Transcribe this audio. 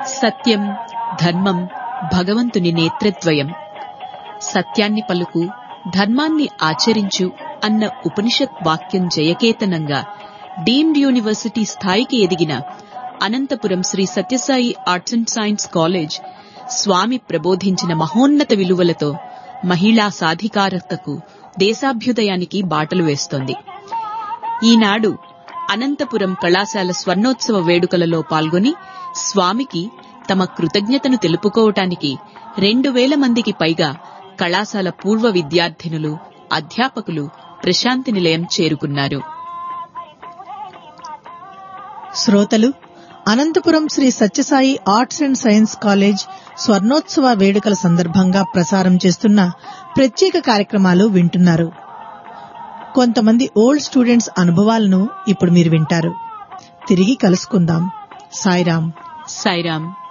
సత్యం ధర్మం భగవంతుని నేత్రద్వయం సత్యాన్ని పలుకు ధర్మాన్ని ఆచరించు అన్న ఉపనిషత్ వాక్యం జయకేతనంగా డీమ్డ్ యూనివర్సిటీ స్థాయికి ఎదిగిన Anantapur Sri Sathya Sai arts and science college స్వామి ప్రబోధించిన మహోన్నత విలువలతో మహిళా సాధికారతకు దేశాభ్యుదయానికి బాటలు వేస్తోంది ఈనాడు అనంతపురం కళాశాల స్వర్ణోత్సవ వేడుకలలో పాల్గొని స్వామికి తమ కృతజ్ఞతను తెలుపుకోవటానికి రెండు వేల మందికి పైగా కళాశాల పూర్వ విద్యార్థినులు అధ్యాపకులు ప్రశాంతి నిలయం చేరుకున్నారు శ్రోతలు Anantapur Sri Sathya Sai arts and science college స్వర్ణోత్సవ వేడుకల సందర్భంగా ప్రసారం చేస్తున్న ప్రత్యేక కార్యక్రమాలు వింటున్నారు కొంతమంది ఓల్డ్ స్టూడెంట్స్ అనుభవాలను ఇప్పుడు మీరు వింటారు తిరిగి కలుసుకుందాం సాయిరాం సాయిరాం